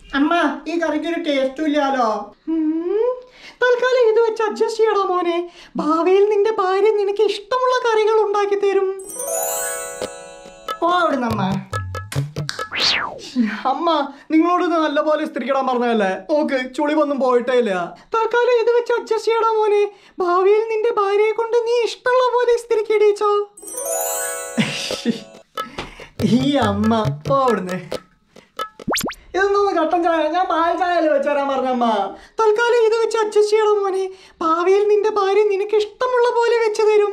അമ്മ ഈ കറിക്ക് ഒരു ടേസ്റ്റും ഇല്ലാലോ തൽക്കാലം ഇത് വെച്ച് അഡ്ജസ്റ്റ് ചെയ്യടാ മോനെ ഭാവിയിൽ നിന്റെ ഭാര്യ നിനക്ക് ഇഷ്ടമുള്ള കറികൾ ഉണ്ടാക്കി തരും ഓ അവിടുന്ന് അമ്മ അമ്മ നിങ്ങളോട് ഇത് നല്ലപോലെ സ്ത്രീക്കിടാൻ പറഞ്ഞതല്ലേ നോക്ക് ചുളിവൊന്നും പോയിട്ടേ ഇല്ല തൽക്കാലം ഇത് വെച്ച് അഡ്ജസ്റ്റ് ചെയ്യടാ മോനെ ഭാവിയിൽ നിന്റെ ഭാര്യയെ കൊണ്ട് നീ ഇഷ്ടമുള്ള പോലെ സ്ത്രീക്കിടിച്ചോ ഈ അമ്മ പോ അവിടുന്ന് ഇതൊന്നും കട്ടൻ ചായ ഞാൻ പാൽ ചായയിൽ വെച്ച് തരാൻ പറഞ്ഞമ്മ തൽക്കാലം ഇത് വെച്ച് അഡ്ജസ്റ്റ് ചെയ്യണം മോനെ ഭാവിയിൽ നിന്റെ ഭാര്യ നിനക്ക് ഇഷ്ടമുള്ള പോലെ വെച്ച് തരും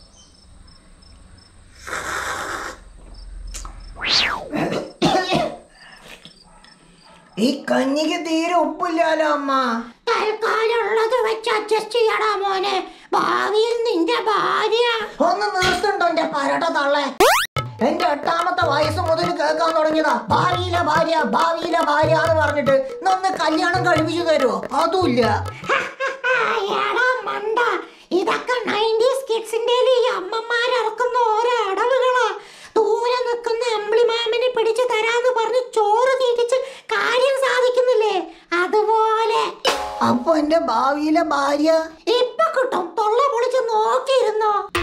ഈ കഞ്ഞിക്ക് തീരെ ഉപ്പില്ലാലോ അമ്മ തൽക്കാലുള്ളത് വെച്ച് അഡ്ജസ്റ്റ് ചെയ്യടാ മോനെ ഭാവിയിൽ നിന്റെ ഭാര്യ ഒന്ന് നിർത്തുണ്ടോ എന്റെ പരട്ട തള്ളേ എന്റെ എട്ടാമത്തെ വയസ്സ് മുതൽ കേൾക്കാൻ തുടങ്ങിയതാ ഭാവിയിലെ ഭാര്യ ഭാവിയിലെ ഭാര്യ എന്ന് പറഞ്ഞിട്ട് ഇന്നൊന്ന് കല്യാണം കഴിപ്പിച്ചു തരുമോ അതുമില്ല എടാ മണ്ട ഇതൊക്കെ നയൻറ്റീസ് കിഡ്സിന്റെ ഈ അമ്മമാരിറക്കുന്ന ഓരോ അടവുകളാ ദൂരെ നിൽക്കുന്ന അമ്പിളിമാമനെ പിടിച്ചു തരാന്ന് പറഞ്ഞ് ചോറ് തീറ്റിച്ച് കാര്യം സാധിക്കുന്നില്ലേ അതുപോലെ അപ്പൊ എന്റെ ഭാവിയിലെ ഭാര്യ ഇപ്പൊ കിട്ടും തൊള്ള പൊളിച്ച് നോക്കിയിരുന്നോ